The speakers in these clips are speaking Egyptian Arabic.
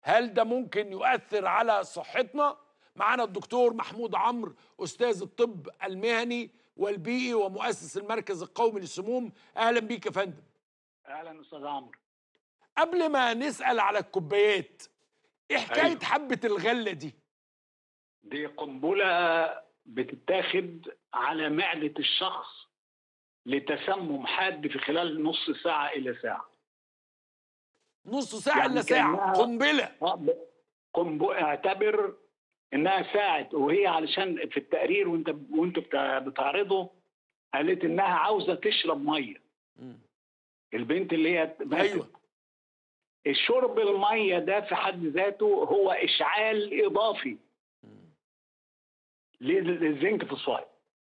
هل ده ممكن يؤثر على صحتنا معانا الدكتور محمود عمرو استاذ الطب المهني والبيئي ومؤسس المركز القومي للسموم اهلا بيك يا فندم اهلا استاذ عمرو قبل ما نسال على الكوبايات ايه حكايه أيوة. حبه الغله دي دي قنبله بتتاخد على معده الشخص لتسمم حاد في خلال نص ساعه الى ساعه نص ساعه يعني الا ساعه كأنها- قنبله آه، ب- قنب- اعتبر انها ساعه وهي علشان في التقرير وانت وانت بتع- بتعرضه قالت انها عاوزه تشرب ميه مم. البنت اللي هي ماتت. ايوه الشرب الميه ده في حد ذاته هو اشعال اضافي لل- للزنك فوسفايد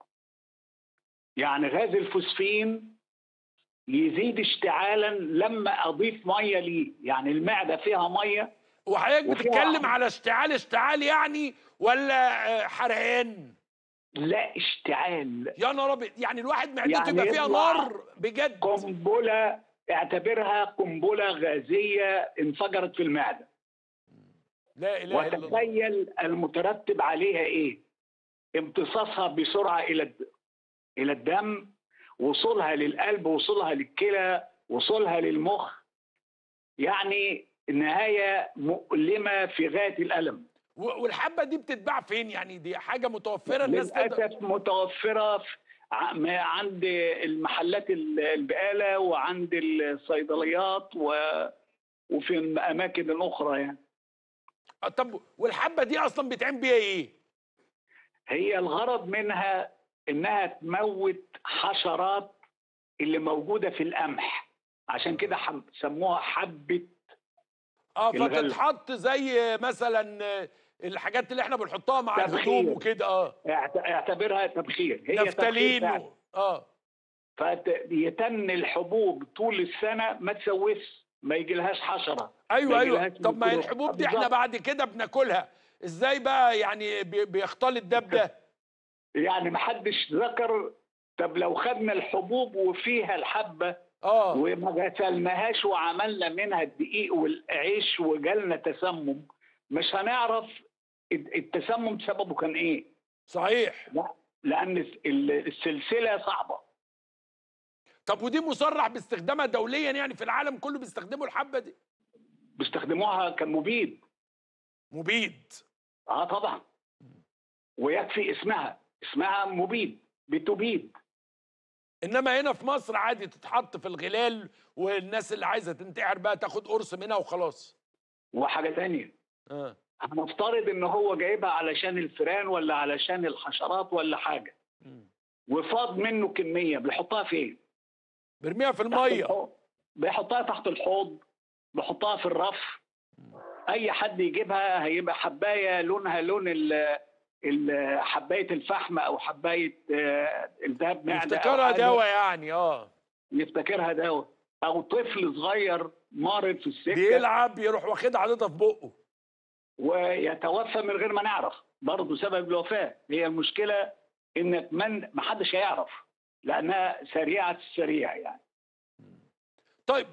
يعني غاز الفوسفين يزيد اشتعالا لما اضيف ميه ليه يعني المعده فيها ميه وحضرتك وفي بتتكلم واحد- على اشتعال اشتعال يعني ولا آه، حرقان لا اشتعال يا نهار ابيض يعني الواحد معدته يعني يبقى فيها يطلع نار بجد قنبله اعتبرها قنبله غازيه انفجرت في المعده لا اله الا الله وتخيل المترتب عليها ايه امتصاصها بسرعه الى الد- الى الدم وصولها للقلب وصولها للكلى وصولها للمخ يعني نهايه مؤلمه في غايه الالم و- والحبه دي بتتباع فين يعني دي حاجه متوفره الناس تقدر للاسف متوفره في ع- ما عند المحلات ال- البقاله وعند الصيدليات و وفي اماكن اخرى يعني آه، طب والحبه دي اصلا بيتعمل بيها ايه هي الغرض منها انها تموت حشرات اللي موجوده في القمح عشان كده حب سموها حبه اه الغلة. فتتحط زي مثلا آه، الحاجات اللي احنا بنحطها مع تبخير. الهدوم وكده اه اعت- اعتبرها تبخير هي نفتالين تبخير و... اه فيتن الحبوب طول السنه ما تسوسش ما يجيلهاش حشره ايوه ما ايوه يجيلهاش طب ما هي ميكروب. الحبوب دي احنا بالظبط. بعد كده بناكلها ازاي بقى يعني بي- بيختلط ده بده يعني ما حدش ذكر طب لو خدنا الحبوب وفيها الحبه اه وما غسلناهاش وعملنا منها الدقيق والعيش وجالنا تسمم مش هنعرف الت- التسمم سببه كان ايه صحيح لا لان ال- السلسله صعبه طب ودي مصرح باستخدامها دوليا يعني في العالم كله بيستخدموا الحبه دي بيستخدموها كمبيد مبيد اه طبعا ويكفي اسمها اسمها مبيد بتبيد انما هنا في مصر عادي تتحط في الغلال والناس اللي عايزه تنتحر بقى تاخد قرص منها وخلاص وحاجه تانية اه هنفترض ان هو جايبها علشان الفئران ولا علشان الحشرات ولا حاجه مم. وفاض منه كميه بيحطها فين؟ برميها في تحت الميه الحوض. بيحطها تحت الحوض بيحطها في الرف اي حد يجيبها هيبقى حبايه لونها لون ال ال- حبايه الفحم او حبايه آه، التهاب معده أو افتكرها حاجة، دواء يعني اه يفتكرها دواء او طفل صغير مارد في السكه بيلعب يروح واخدها حاططها في بقه ويتوفى من غير ما نعرف برضه سبب الوفاه هي المشكله انك من ما حدش هيعرف لانها سريعه السريع يعني طيب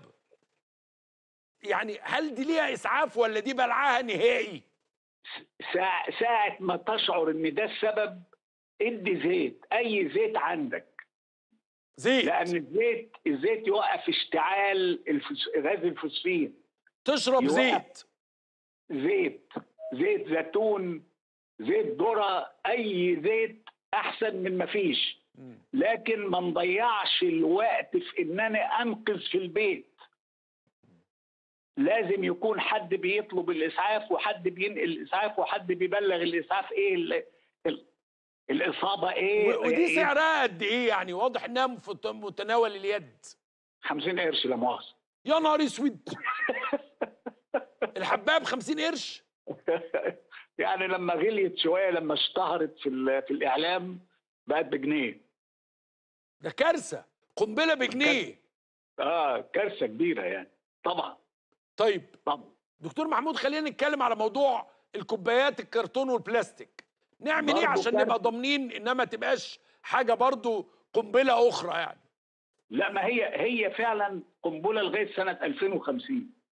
يعني هل دي ليها اسعاف ولا دي بلعها نهائي ساعة, ساعة ما تشعر ان ده السبب ادي زيت اي زيت عندك زيت لان الزيت الزيت يوقف اشتعال الفس... غاز الفوسفين تشرب يوقف. زيت زيت زيت زيتون زيت ذرة اي زيت احسن من ما فيش مم. لكن ما نضيعش الوقت في ان انا انقذ في البيت لازم يكون حد بيطلب الاسعاف وحد بينقل الاسعاف وحد بيبلغ الاسعاف ايه ال... ال... الاصابه ايه و- ودي إيه؟ سعرها قد ايه يعني واضح انها مفت- متناول اليد 50 قرش لا مؤاخذه يا نهار اسود الحبايه ب 50 قرش يعني لما غليت شويه لما اشتهرت في ال... في الاعلام بقت بجنيه ده كارثه قنبله بجنيه اه كارثه كبيره يعني طبعا طيب طبعا دكتور محمود خلينا نتكلم على موضوع الكوبايات الكرتون والبلاستيك نعمل ايه برضو عشان كارثة. نبقى ضامنين انها ما تبقاش حاجه برضو قنبله اخرى يعني لا ما هي هي فعلا قنبله لغايه سنه 2050